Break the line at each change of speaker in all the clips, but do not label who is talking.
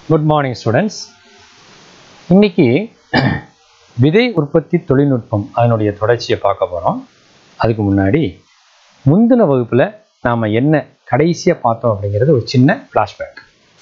Good morning students இன்னைக்கு விதை உற்பத்தி தொழில்நுட்பம் அதனுடைய தொடர்ச்சியை பார்க்க போகிறோம் அதுக்கு முன்னாடி முந்தின வகுப்பில் நாம் என்ன கடைசியாக பார்த்தோம் அப்படிங்கிறது ஒரு சின்ன ஃப்ளாஷ்பேக்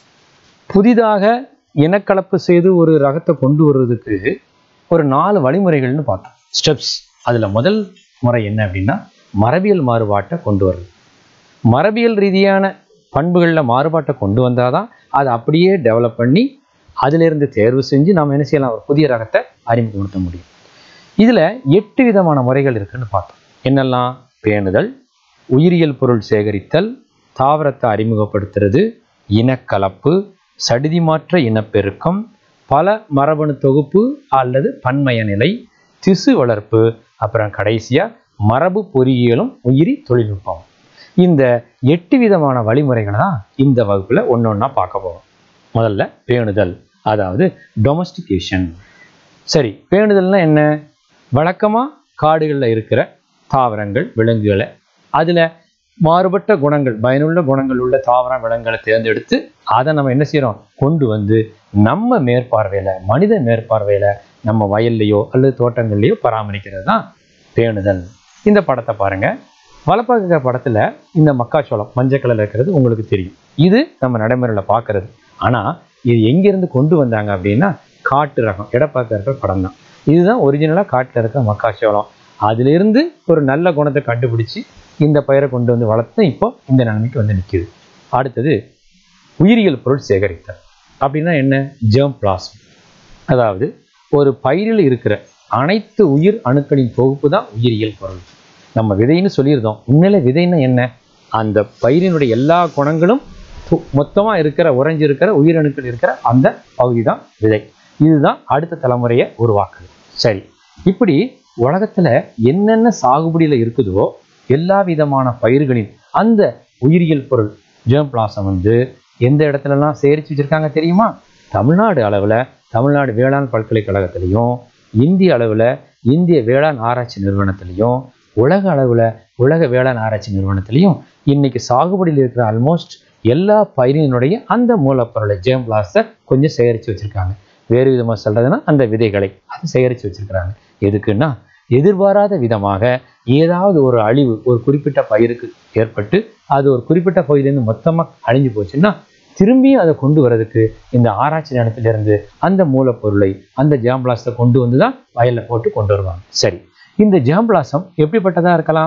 புதிதாக இனக்கலப்பு செய்து ஒரு ரகத்தை கொண்டு வர்றதுக்கு ஒரு நாலு வழிமுறைகள்னு பார்த்தோம் ஸ்டெப்ஸ் அதில் முதல் முறை என்ன அப்படின்னா மரபியல் மாறுபாட்டை கொண்டு வர்றது மரபியல் ரீதியான பண்புகளில் மாறுபாட்டை கொண்டு வந்தால் தான் அதை அப்படியே டெவலப் பண்ணி அதிலிருந்து தேர்வு செஞ்சு நாம் என்ன செய்யலாம் ஒரு புதிய ரகத்தை அறிமுகப்படுத்த முடியும் இதில் எட்டு விதமான முறைகள் இருக்குன்னு பார்த்தோம் என்னெல்லாம் பேணுதல் உயிரியல் பொருள் சேகரித்தல் தாவரத்தை அறிமுகப்படுத்துறது இனக்கலப்பு சடிதி மாற்ற இனப்பெருக்கம் பல மரபணு தொகுப்பு அல்லது பன்மய நிலை திசு வளர்ப்பு அப்புறம் கடைசியாக மரபு பொறியியலும் உயிரி தொழில்நுட்பம் இந்த எட்டு விதமான வழிமுறைகளை தான் இந்த வகுப்பில் ஒன்று ஒன்றா பார்க்க போகிறோம் முதல்ல பேணுதல் அதாவது டொமஸ்டிகேஷன் சரி பேணுதல்னா என்ன வழக்கமாக காடுகளில் இருக்கிற தாவரங்கள் விலங்குகளை அதில் மாறுபட்ட குணங்கள் பயனுள்ள குணங்கள் உள்ள தாவர விலங்குகளை தேர்ந்தெடுத்து அதை நம்ம என்ன செய்கிறோம் கொண்டு வந்து நம்ம மேற்பார்வையில் மனித மேற்பார்வையில் நம்ம வயல்லையோ அல்லது தோட்டங்கள்லையோ பராமரிக்கிறது தான் பேணுதல் இந்த படத்தை பாருங்கள் வலப்பாக்க படத்தில் இந்த மக்காச்சோளம் மஞ்சள் கலரில் இருக்கிறது உங்களுக்கு தெரியும் இது நம்ம நடைமுறையில் பார்க்கறது ஆனால் இது எங்கேருந்து கொண்டு வந்தாங்க அப்படின்னா காட்டு ரகம் இடப்பாக்க இருக்கிற படம் தான் இதுதான் ஒரிஜினலாக காட்டில் இருக்க மக்காச்சோளம் அதிலிருந்து ஒரு நல்ல குணத்தை கண்டுபிடிச்சி இந்த பயிரை கொண்டு வந்து வளர்த்து இப்போ இந்த நிலைமைக்கு வந்து நிற்கிது அடுத்தது உயிரியல் பொருள் சேகரித்தல் அப்படின்னா என்ன ஜெர்ம் பிளாஸ்ம் அதாவது ஒரு பயிரில் இருக்கிற அனைத்து உயிர் அணுக்களின் தொகுப்பு தான் உயிரியல் பொருள் நம்ம விதைன்னு சொல்லியிருந்தோம் உண்மையில விதைன்னா என்ன அந்த பயிரினுடைய எல்லா குணங்களும் மொத்தமாக இருக்கிற உறைஞ்சி இருக்கிற உயிரணுக்கள் இருக்கிற அந்த பகுதி தான் விதை இதுதான் அடுத்த தலைமுறையை உருவாக்குது சரி இப்படி உலகத்தில் என்னென்ன சாகுபடியில் இருக்குதோ எல்லா விதமான பயிர்களின் அந்த உயிரியல் பொருள் ஜேம் பிளாசம் வந்து எந்த இடத்துலலாம் சேரிச்சு வச்சுருக்காங்க தெரியுமா தமிழ்நாடு அளவில் தமிழ்நாடு வேளாண் பல்கலைக்கழகத்திலையும் இந்திய அளவில் இந்திய வேளாண் ஆராய்ச்சி நிறுவனத்திலையும் உலக அளவில் உலக வேளாண் ஆராய்ச்சி நிறுவனத்திலையும் இன்னைக்கு சாகுபடியில் இருக்கிற ஆல்மோஸ்ட் எல்லா பயிரினுடைய அந்த மூலப்பொருளை ஜேம் பிளாஸை கொஞ்சம் சேகரித்து வச்சுருக்காங்க வேறு விதமாக சொல்கிறதுனா அந்த விதைகளை அது சேகரித்து வச்சுருக்கிறாங்க எதுக்குன்னா எதிர்பாராத விதமாக ஏதாவது ஒரு அழிவு ஒரு குறிப்பிட்ட பயிருக்கு ஏற்பட்டு அது ஒரு குறிப்பிட்ட பகுதியிலேருந்து மொத்தமாக அழிஞ்சு போச்சுன்னா திரும்பியும் அதை கொண்டு வரதுக்கு இந்த ஆராய்ச்சி நிலத்திலிருந்து அந்த மூலப்பொருளை அந்த ஜாம்பிளாஸை கொண்டு வந்து தான் வயலில் போட்டு கொண்டு வருவாங்க சரி இந்த ஜாம்பிளாசம் எப்படிப்பட்டதாக இருக்கலாம்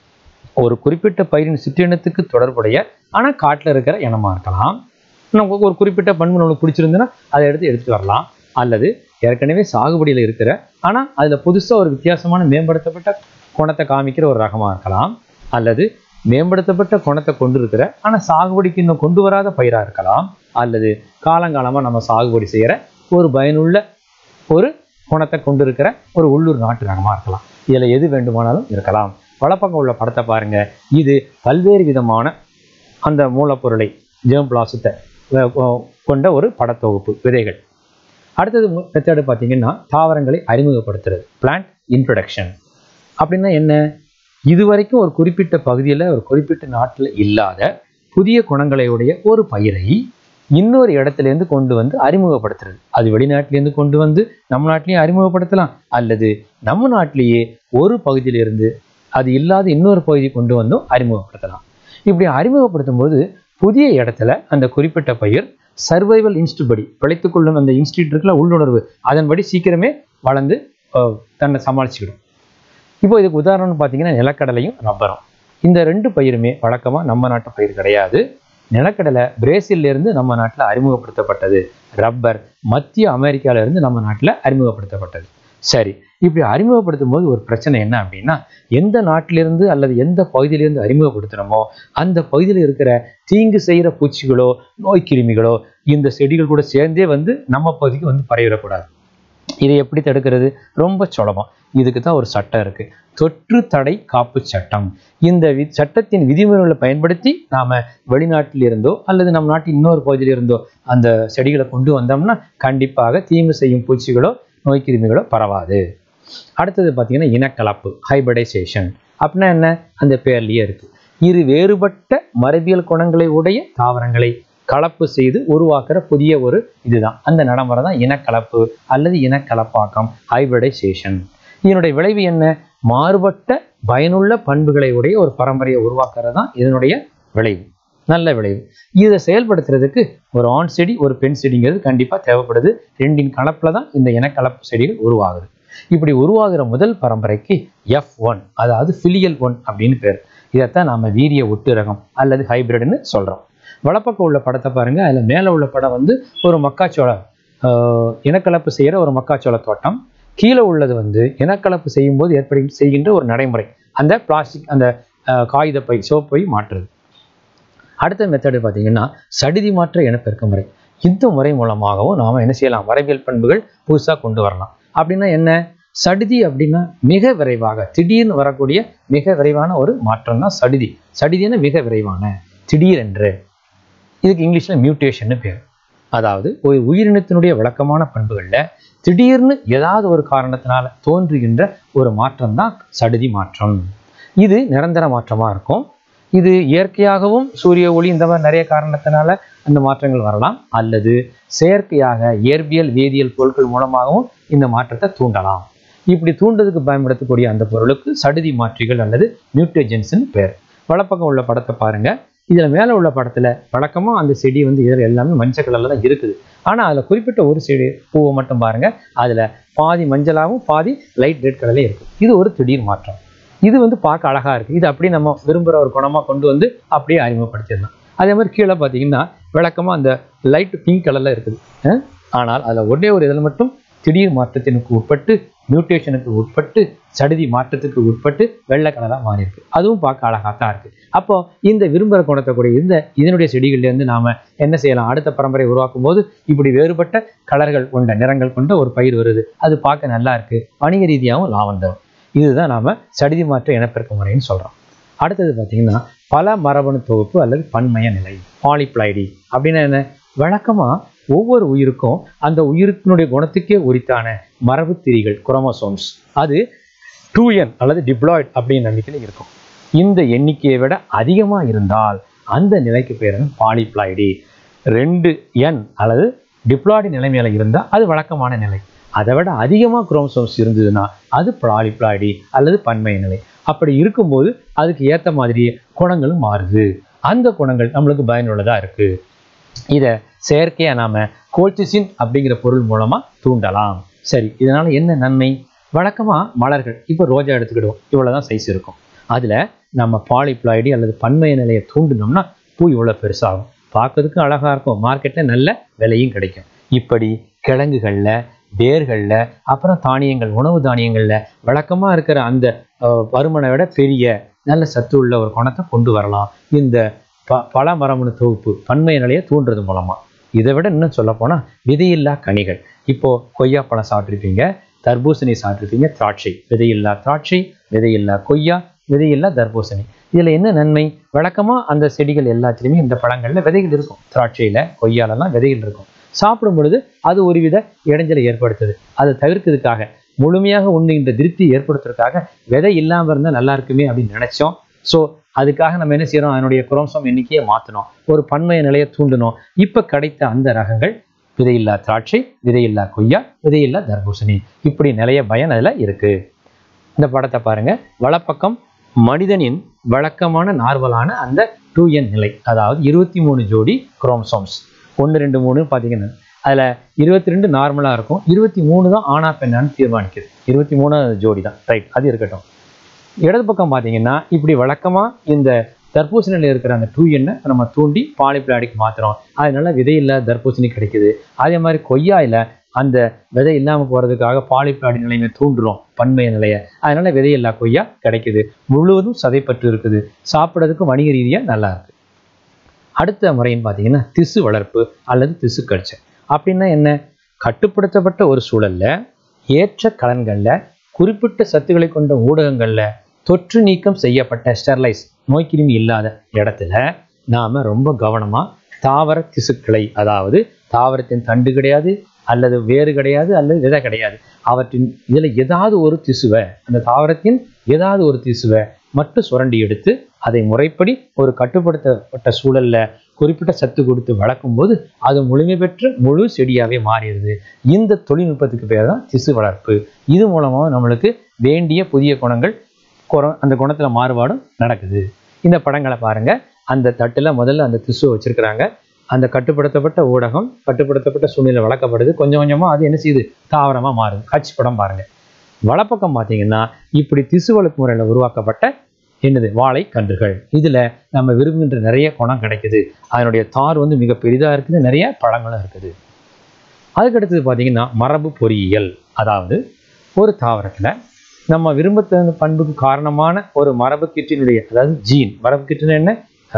ஒரு குறிப்பிட்ட பயிரின் சிற்றினத்துக்கு தொடர்புடைய ஆனால் காட்டில் இருக்கிற இனமாக இருக்கலாம் நமக்கு ஒரு குறிப்பிட்ட பண்பு நம்மளுக்கு பிடிச்சிருந்துன்னா அதை எடுத்து எடுத்துட்டு வரலாம் அல்லது ஏற்கனவே சாகுபடியில் இருக்கிற ஆனால் அதில் புதுசாக ஒரு வித்தியாசமான மேம்படுத்தப்பட்ட குணத்தை காமிக்கிற ஒரு ரகமாக இருக்கலாம் அல்லது மேம்படுத்தப்பட்ட குணத்தை கொண்டு இருக்கிற ஆனால் சாகுபடிக்கு இன்னும் கொண்டு வராத பயிராக இருக்கலாம் அல்லது காலங்காலமாக நம்ம சாகுபடி செய்கிற ஒரு பயனுள்ள ஒரு குணத்தை கொண்டு இருக்கிற ஒரு உள்ளூர் நாட்டு ரகமாக இருக்கலாம் இதில் எது வேண்டுமானாலும் இருக்கலாம் வலப்பக்கம் உள்ள படத்தை பாருங்கள் இது பல்வேறு விதமான அந்த மூலப்பொருளை ஜேம் பிளாசத்தை கொண்ட ஒரு படத்தொகுப்பு விதைகள் அடுத்தது மெத்தடு பார்த்தீங்கன்னா தாவரங்களை அறிமுகப்படுத்துறது பிளான்ட் இன்ட்ரொடக்ஷன் அப்படின்னா என்ன இதுவரைக்கும் ஒரு குறிப்பிட்ட பகுதியில் ஒரு குறிப்பிட்ட நாட்டில் இல்லாத புதிய குணங்களையுடைய ஒரு பயிரை இன்னொரு இடத்துலேருந்து கொண்டு வந்து அறிமுகப்படுத்துறது அது வெளிநாட்டிலேருந்து கொண்டு வந்து நம்ம நாட்டிலையும் அறிமுகப்படுத்தலாம் அல்லது நம்ம நாட்டிலேயே ஒரு பகுதியிலிருந்து அது இல்லாத இன்னொரு பகுதி கொண்டு வந்தும் அறிமுகப்படுத்தலாம் இப்படி அறிமுகப்படுத்தும் போது புதிய இடத்துல அந்த குறிப்பிட்ட பயிர் சர்வைவல் இன்ஸ்டியூட் படி பிழைத்துக்கொள்ளும் அந்த இன்ஸ்டியூட் இருக்குல்ல உள்ளுணர்வு அதன்படி சீக்கிரமே வளர்ந்து தன்னை சமாளிச்சுக்கிடும் இப்போ இதுக்கு உதாரணம்னு பார்த்தீங்கன்னா நிலக்கடலையும் ரப்பரும் இந்த ரெண்டு பயிருமே வழக்கமாக நம்ம நாட்டு பயிர் கிடையாது நிலக்கடலை பிரேசில்லேருந்து நம்ம நாட்டில் அறிமுகப்படுத்தப்பட்டது ரப்பர் மத்திய அமெரிக்காவிலேருந்து நம்ம நாட்டில் அறிமுகப்படுத்தப்பட்டது சரி இப்படி அறிமுகப்படுத்தும் போது ஒரு பிரச்சனை என்ன அப்படின்னா எந்த நாட்டிலிருந்து அல்லது எந்த பகுதியிலிருந்து அறிமுகப்படுத்துகிறோமோ அந்த பகுதியில் இருக்கிற தீங்கு செய்கிற பூச்சிகளோ நோய் கிருமிகளோ இந்த செடிகள் கூட சேர்ந்தே வந்து நம்ம பகுதிக்கு வந்து பரவிடக்கூடாது இதை எப்படி தடுக்கிறது ரொம்ப சுலபம் இதுக்கு தான் ஒரு சட்டம் இருக்கு தொற்று தடை காப்பு சட்டம் இந்த வி சட்டத்தின் விதிமுறைகளை பயன்படுத்தி நாம் வெளிநாட்டில் இருந்தோ அல்லது நம் நாட்டின் இன்னொரு பகுதியில் இருந்தோ அந்த செடிகளை கொண்டு வந்தோம்னா கண்டிப்பாக தீங்கு செய்யும் பூச்சிகளோ நோய் கிருமிகளோ பரவாது அடுத்தது பார்த்தீங்கன்னா இனக்கலப்பு ஹைபிரடைசேஷன் அப்படின்னா என்ன அந்த பேர்லேயே இருக்குது இரு வேறுபட்ட மரபியல் குணங்களை உடைய தாவரங்களை கலப்பு செய்து உருவாக்குற புதிய ஒரு இதுதான் அந்த நடைமுறை தான் இனக்கலப்பு அல்லது இனக்கலப்பாக்கம் ஹைபிரிடைசேஷன் இதனுடைய விளைவு என்ன மாறுபட்ட பயனுள்ள பண்புகளை உடைய ஒரு பரம்பரையை உருவாக்குறது தான் இதனுடைய விளைவு நல்ல விளைவு இதை செயல்படுத்துறதுக்கு ஒரு ஆண் செடி ஒரு பெண் செடிங்கிறது கண்டிப்பாக தேவைப்படுது ரெண்டின் கலப்பில் தான் இந்த இனக்கலப்பு செடிகள் உருவாகுது இப்படி உருவாகிற முதல் பரம்பரைக்கு எஃப் ஒன் அதாவது ஃபிலியல் ஒன் அப்படின்னு பேர் இதைத்தான் நாம வீரிய ஒட்டு ரகம் அல்லது ஹைபிரிட்னு சொல்கிறோம் வலப்பக்கம் உள்ள படத்தை பாருங்க அதில் மேலே உள்ள படம் வந்து ஒரு மக்காச்சோள ஆஹ், இனக்கலப்பு செய்கிற ஒரு மக்காச்சோள தோட்டம் கீழே உள்ளது வந்து இனக்கலப்பு செய்யும்போது ஏற்படு செய்கின்ற ஒரு நடைமுறை அந்த பிளாஸ்டிக் அந்த ஆஹ், காகிதப்பை சோப்பை மாற்றுறது அடுத்த மெத்தடு பார்த்தீங்கன்னா சடிதி மாற்ற இனப்பெருக்க முறை இந்த முறை மூலமாகவும் நாம் என்ன செய்யலாம் மரபியல் பண்புகள் புதுசாக கொண்டு வரலாம் அப்படின்னா என்ன சடிதி அப்படின்னா மிக விரைவாக திடீர்னு வரக்கூடிய மிக விரைவான ஒரு மாற்றம் தான் சடிதி சடிதின்னா மிக விரைவான திடீரென்று இதுக்கு இங்கிலீஷில் மியூட்டேஷன்னு பேர் அதாவது ஒரு உயிரினத்தினுடைய வழக்கமான பண்புகளில் திடீர்னு ஏதாவது ஒரு காரணத்தினால தோன்றுகின்ற ஒரு மாற்றம் தான் சடுதி மாற்றம் இது நிரந்தர மாற்றமாக இருக்கும் இது இயற்கையாகவும் சூரிய ஒளி இந்த மாதிரி நிறைய காரணத்தினால அந்த மாற்றங்கள் வரலாம் அல்லது செயற்கையாக இயற்பியல் வேதியியல் பொருட்கள் மூலமாகவும் இந்த மாற்றத்தை தூண்டலாம் இப்படி தூண்டுறதுக்கு பயன்படுத்தக்கூடிய அந்த பொருளுக்கு சடுதி மாற்றிகள் அல்லது மியூட்டேஜென்ஸ்னு பேர் வலப்பக்கம் உள்ள படத்தை பாருங்க இதில் மேலே உள்ள படத்தில் வழக்கமாக அந்த செடி வந்து இதில் எல்லாமே மஞ்சள் கலரில் தான் இருக்குது ஆனால் அதில் குறிப்பிட்ட ஒரு செடி பூவை மட்டும் பாருங்க அதில் பாதி மஞ்சளாகவும் பாதி லைட் ரெட் கலர்லேயே இருக்குது இது ஒரு திடீர் மாற்றம் இது வந்து பார்க்க அழகாக இருக்குது இது அப்படியே நம்ம விரும்புகிற ஒரு குணமாக கொண்டு வந்து அப்படியே அறிமுகப்படுத்திடலாம் அதே மாதிரி கீழே பார்த்தீங்கன்னா விளக்கமாக அந்த லைட் பிங்க் கலரில் இருக்குது அஹ்? ஆனால் அதில் ஒரே ஒரு இதில் மட்டும் திடீர் மாற்றத்தினுக்கு உட்பட்டு மியூட்டேஷனுக்கு உட்பட்டு சடுதி மாற்றத்துக்கு உட்பட்டு வெள்ளை கலராக மாறி இருக்கு அதுவும் பார்க்க அழகாக தான் இருக்குது அப்போ இந்த விரும்புகிற குணத்தை கூடிய இந்த இதனுடைய செடிகள்லேருந்து நாம் என்ன செய்யலாம் அடுத்த பரம்பரை உருவாக்கும் போது இப்படி வேறுபட்ட கலர்கள் கொண்ட நிறங்கள் கொண்ட ஒரு பயிர் வருது அது பார்க்க நல்லா இருக்கு வணிக ரீதியாகவும் லாபம் தரும் இதுதான் நாம சடிதி மாற்ற இனப்பெருக்க முறைன்னு சொல்றோம் அடுத்தது பார்த்தீங்கன்னா பல மரபணு தொகுப்பு அல்லது பன்மய நிலை பாலிப்ளைடி அப்படின்னா என்ன வழக்கமா ஒவ்வொரு உயிருக்கும் அந்த உயிருக்கினுடைய குணத்துக்கே உரித்தான மரபு திரிகள் குரோமோசோம்ஸ் அது டூ என் அல்லது டிப்ளாய்ட் அப்படின்னு நம்பிக்கையில் இருக்கும் இந்த எண்ணிக்கையை விட அதிகமாக இருந்தால் அந்த நிலைக்கு பேர் பாலிப்ளாய்டி ரெண்டு என் அல்லது டிப்ளாய்டு நிலைமையில இருந்தால் அது வழக்கமான நிலை அதை விட அதிகமாக குரோமோசோம்ஸ் இருந்ததுன்னா அது பாலிப்ளாய்டி அல்லது பன்மைய நிலை அப்படி இருக்கும்போது அதுக்கு ஏற்ற மாதிரியே குணங்களும் மாறுது அந்த குணங்கள் நம்மளுக்கு பயனுள்ளதாக இருக்கு இதை செயற்கையாக நாம கோல்டிசின் அப்படிங்கிற பொருள் மூலமாக தூண்டலாம் சரி இதனால என்ன நன்மை வழக்கமாக மலர்கள் இப்போ ரோஜா எடுத்துக்கிடுவோம் இவ்வளோ தான் சைஸ் இருக்கும் அதில் நம்ம பாலிப்ளாய்டி அல்லது பன்மைய நிலையை தூண்டினோம்னா பூ இவ்வளோ பெருசாகும் பார்க்கறதுக்கும் அழகாக இருக்கும் மார்க்கெட்டில் நல்ல விலையும் கிடைக்கும் இப்படி கிழங்குகளில் வேர்களில் அப்புறம் தானியங்கள் உணவு தானியங்களில் வழக்கமாக இருக்கிற அந்த அஹ், பருமனை விட பெரிய நல்ல சத்து உள்ள ஒரு குணத்தை கொண்டு வரலாம் இந்த ப பல மரபணு தொகுப்பு பன்மைய நிலையை தூண்டுறது மூலமாக இதை விட இன்னும் சொல்லப்போனால் விதையில்லா கனிகள் இப்போ கொய்யாப்பழம் சாப்பிட்ருப்பீங்க தர்பூசணி சாப்பிட்ருப்பீங்க திராட்சை விதையில்லா திராட்சை விதையில்லா கொய்யா விதையில்லா தர்பூசணி இதில் என்ன நன்மை வழக்கமாக அந்த செடிகள் எல்லாத்துலேயுமே இந்த பழங்களில் விதைகள் இருக்கும் திராட்சையில் கொய்யாலெல்லாம் விதைகள் இருக்கும் சாப்பிடும் பொழுது அது ஒருவித இடைஞ்சலை ஏற்படுத்துது அதை தவிர்க்கிறதுக்காக முழுமையாக உண்ணுகின்ற திருப்தி ஏற்படுத்துறதுக்காக விதை இல்லாமல் இருந்தால் நல்லா இருக்குமே அப்படின்னு நினைச்சோம் ஸோ அதுக்காக நம்ம என்ன செய்யறோம் அதனுடைய குரோம்சோம் எண்ணிக்கையை மாற்றணும் ஒரு பன்மைய நிலையை தூண்டணும் இப்போ கிடைத்த அந்த ரகங்கள் விதையில்லா திராட்சை விதையில்லா கொய்யா விதையில்லா தர்பூசணி இப்படி நிறைய பயன் அதில் இருக்கு இந்த படத்தை பாருங்க வலப்பக்கம் மனிதனின் வழக்கமான நார்மலான அந்த டூ என் நிலை அதாவது இருபத்தி மூணு ஜோடி குரோமசோம்ஸ் ஒன்று ரெண்டு மூணு பார்த்தீங்கன்னா அதில் இருபத்தி ரெண்டு நார்மலாக இருக்கும் இருபத்தி மூணு தான் ஆனா பெண்ணான்னு தீர்மானிக்குது இருபத்தி மூணு ஜோடி தான் ரைட் அது இருக்கட்டும் இடது பக்கம் பார்த்தீங்கன்னா இப்படி வழக்கமாக இந்த தர்பூசணியில் இருக்கிற அந்த டூ எண்ணை நம்ம தூண்டி பாலிப்ளாடிக்கு மாற்றுறோம் அதனால விதையில்லா தர்பூசணி கிடைக்குது அதே மாதிரி கொய்யாயில் அந்த விதை இல்லாமல் போகிறதுக்காக பாலிப்ளாடி நிலையை தூண்டுறோம் பன்மைய நிலையை அதனால விதையில்லா கொய்யா கிடைக்குது முழுவதும் சதைப்பற்று இருக்குது சாப்பிட்றதுக்கு வணிக ரீதியாக நல்லா இருக்கு அடுத்த முறைன்னு பார்த்தீங்கன்னா திசு வளர்ப்பு அல்லது திசு கல்ச்சர் அப்படின்னா என்ன கட்டுப்படுத்தப்பட்ட ஒரு சூழல்ல ஏற்ற கலன்களில் குறிப்பிட்ட சத்துக்களை கொண்ட ஊடகங்களில் தொற்று நீக்கம் செய்யப்பட்ட ஸ்டெர்லைஸ் நோய்க்கிருமி இல்லாத இடத்துல நாம ரொம்ப கவனமா தாவர திசுக்களை அதாவது தாவரத்தின் தண்டு கிடையாது அல்லது வேறு கிடையாது அல்லது விதை கிடையாது அவற்றின் இதில் ஏதாவது ஒரு திசுவை அந்த தாவரத்தின் ஏதாவது ஒரு திசுவை மட்டும் சுரண்டி எடுத்து அதை முறைப்படி ஒரு கட்டுப்படுத்தப்பட்ட சூழல்ல குறிப்பிட்ட சத்து கொடுத்து வளர்க்கும் போது அது முழுமை பெற்று முழு செடியாகவே மாறிடுது இந்த தொழில்நுட்பத்துக்கு பேர் தான் திசு வளர்ப்பு இது மூலமாக நம்மளுக்கு வேண்டிய புதிய குணங்கள் குற அந்த குணத்தில் மாறுபாடும் நடக்குது இந்த படங்களை பாருங்க அந்த தட்டில் முதல்ல அந்த திசுவை வச்சிருக்கிறாங்க அந்த கட்டுப்படுத்தப்பட்ட ஊடகம் கட்டுப்படுத்தப்பட்ட சூழ்நிலை வளர்க்கப்படுது கொஞ்சம் கொஞ்சமாக அது என்ன செய்யுது தாவரமாக மாறுது காட்சி படம் பாருங்க வலப்பக்கம் பார்த்தீங்கன்னா இப்படி திசு வளர்ப்பு முறையில் உருவாக்கப்பட்ட என்னது வாழை கன்றுகள் இதில் நம்ம விரும்புகின்ற நிறைய குணம் கிடைக்குது அதனுடைய தார் வந்து மிக பெரிதாக இருக்குது நிறைய பழங்களும் இருக்குது அதுக்கடுத்தது பார்த்தீங்கன்னா மரபு பொறியியல் அதாவது ஒரு தாவரத்தில் நம்ம விரும்பத்தகுந்த பண்புக்கு காரணமான ஒரு மரபு கிட்டினுடைய அதாவது ஜீன் மரபு கிட்டுன்னு என்ன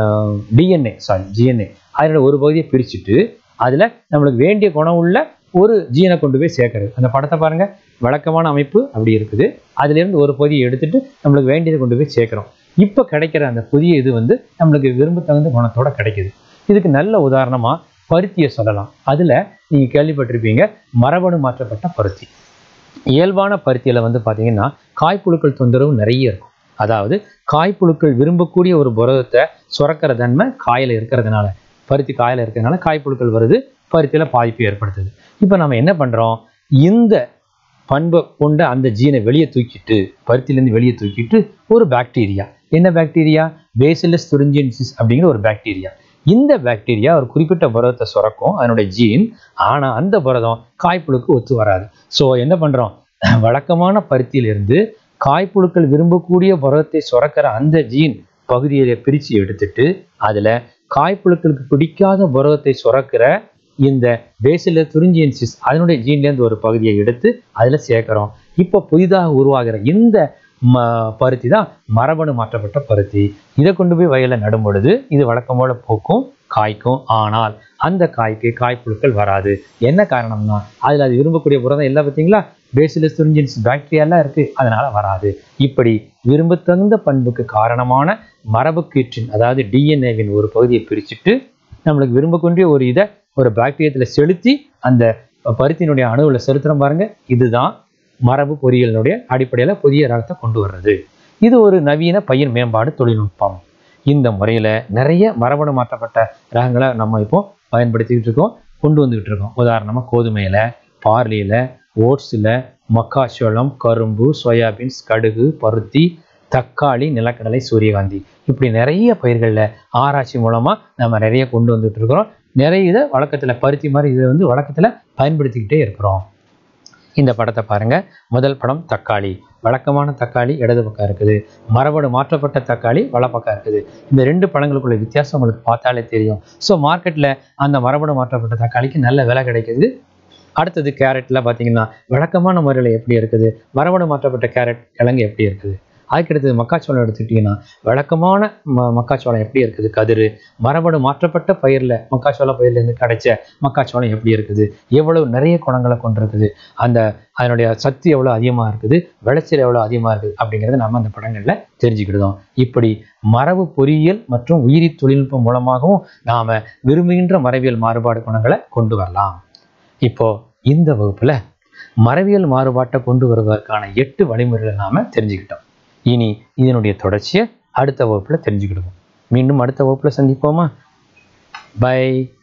டிஎன்ஏ சாரி ஜிஎன்ஏ அதனோட ஒரு பகுதியை பிரிச்சுட்டு அதில் நம்மளுக்கு வேண்டிய குணம் உள்ள ஒரு ஜீனை கொண்டு போய் சேர்க்கறது அந்த படத்தை பாருங்க வழக்கமான அமைப்பு அப்படி இருக்குது அதுலேருந்து ஒரு பகுதியை எடுத்துட்டு நம்மளுக்கு வேண்டியதை கொண்டு போய் சேர்க்குறோம் இப்போ கிடைக்கிற அந்த புதிய இது வந்து நம்மளுக்கு விரும்பத்தகுந்த குணத்தோட கிடைக்குது இதுக்கு நல்ல உதாரணமாக பருத்தியை சொல்லலாம் அதில் நீங்கள் கேள்விப்பட்டிருப்பீங்க மரபணு மாற்றப்பட்ட பருத்தி இயல்பான பருத்தியில் வந்து பார்த்தீங்கன்னா காய்ப்புழுக்கள் தொந்தரவு நிறைய இருக்கும் அதாவது காய்ப்புழுக்கள் விரும்பக்கூடிய ஒரு புரதத்தை சுரக்கிற தன்மை காயில் இருக்கிறதுனால பருத்தி காயில் இருக்கிறதுனால காய்ப்புழுக்கள் வருது பருத்தியில் பாதிப்பு ஏற்படுத்துது இப்போ நம்ம என்ன பண்ணுறோம் இந்த பண்பை கொண்ட அந்த ஜீனை வெளியே தூக்கிட்டு பருத்திலேருந்து வெளியே தூக்கிட்டு ஒரு பாக்டீரியா என்ன பாக்டீரியா பேசிலஸ் துரிஞ்சியன்சிஸ் அப்படிங்கிற ஒரு பாக்டீரியா இந்த பாக்டீரியா ஒரு குறிப்பிட்ட புரதத்தை சுரக்கும் அதனுடைய ஜீன் ஆனால் அந்த புரதம் காய்ப்புழுக்கு ஒத்து வராது ஸோ என்ன பண்ணுறோம் வழக்கமான பருத்தியிலிருந்து காய்ப்புழுக்கள் விரும்பக்கூடிய புரதத்தை சுரக்கிற அந்த ஜீன் பகுதியை பிரித்து எடுத்துட்டு அதில் காய்ப்புழுக்களுக்கு பிடிக்காத புரதத்தை சுரக்கிற இந்த பேசில துரிஞ்சியன்சிஸ் அதனுடைய ஜீன்லேருந்து ஒரு பகுதியை எடுத்து அதில் சேர்க்குறோம் இப்போ புதிதாக உருவாகிற இந்த ம பருத்தி தான் மரபணு மாற்றப்பட்ட பருத்தி இதை கொண்டு போய் வயலில் நடும் பொழுது இது வழக்கம் போல பூக்கும் காய்க்கும் ஆனால் அந்த காய்க்கு காய்ப்புழுக்கள் வராது என்ன காரணம்னா அதில் அது விரும்பக்கூடிய புரதம் எல்லாம் பார்த்தீங்களா பேசிலஸ் துரிஞ்சின்ஸ் பாக்டீரியாலாம் இருக்குது அதனால் வராது இப்படி விரும்பத்தகுந்த பண்புக்கு காரணமான மரபுக்கீற்றின் அதாவது டிஎன்ஏவின் ஒரு பகுதியை பிரிச்சுட்டு நம்மளுக்கு விரும்பக்கூடிய ஒரு இதை ஒரு பாக்டீரியத்தில் செலுத்தி அந்த பருத்தினுடைய அணுவில் செலுத்துகிறோம் பாருங்க இதுதான் மரபு பொறியியலினுடைய அடிப்படையில் புதிய ரகத்தை கொண்டு வர்றது இது ஒரு நவீன பயிர் மேம்பாடு தொழில்நுட்பம் இந்த முறையில் நிறைய மரபணு மாற்றப்பட்ட ரகங்களை நம்ம இப்போ பயன்படுத்திக்கிட்டு இருக்கோம் கொண்டு வந்துக்கிட்டு இருக்கோம் உதாரணமாக கோதுமையில் பார்லியில் ஓட்ஸில் மக்காச்சோளம் கரும்பு சோயாபீன்ஸ் கடுகு பருத்தி தக்காளி நிலக்கடலை சூரியகாந்தி இப்படி நிறைய பயிர்களில் ஆராய்ச்சி மூலமாக நம்ம நிறைய கொண்டு வந்துட்டு இருக்கிறோம் நிறைய இதை வழக்கத்தில் பருத்தி மாதிரி இதை வந்து வழக்கத்தில் பயன்படுத்திக்கிட்டே இருக்கிறோம் இந்த படத்தை பாருங்க முதல் படம் தக்காளி வழக்கமான தக்காளி இடது பக்கம் இருக்குது மரபணு மாற்றப்பட்ட தக்காளி வல பக்கம் இருக்குது இந்த ரெண்டு பழங்களுக்குள்ள வித்தியாசம் உங்களுக்கு பார்த்தாலே தெரியும் ஸோ மார்க்கெட்டில் அந்த மரபணு மாற்றப்பட்ட தக்காளிக்கு நல்ல விலை கிடைக்குது அடுத்தது கேரட்டில் பார்த்தீங்கன்னா வழக்கமான முறையில் எப்படி இருக்குது மரபணு மாற்றப்பட்ட கேரட் கிழங்கு எப்படி இருக்குது அதுக்கடுத்தது மக்காச்சோளம் எடுத்துக்கிட்டிங்கன்னா வழக்கமான ம மக்காச்சோளம் எப்படி இருக்குது கதிர் மரபணு மாற்றப்பட்ட பயிரில் மக்காச்சோளம் பயிர்லேருந்து கிடைச்ச மக்காச்சோளம் எப்படி இருக்குது எவ்வளவு நிறைய குணங்களை கொண்டிருக்குது அந்த அதனுடைய சத்து எவ்வளோ அதிகமாக இருக்குது விளைச்சல் எவ்வளோ அதிகமாக இருக்குது அப்படிங்கிறத நம்ம அந்த படங்களில் தெரிஞ்சுக்கிடுதோம் இப்படி மரபு பொறியியல் மற்றும் உயிரி தொழில்நுட்பம் மூலமாகவும் நாம் விரும்புகின்ற மரபியல் மாறுபாடு குணங்களை கொண்டு வரலாம் இப்போ இந்த வகுப்பில் மரபியல் மாறுபாட்டை கொண்டு வருவதற்கான எட்டு வழிமுறைகளை நாம் தெரிஞ்சுக்கிட்டோம் இனி இதனுடைய தொடர்ச்சியை அடுத்த வகுப்பில் தெரிஞ்சுக்கிடுவோம் மீண்டும் அடுத்த வகுப்பில் சந்திப்போமா பை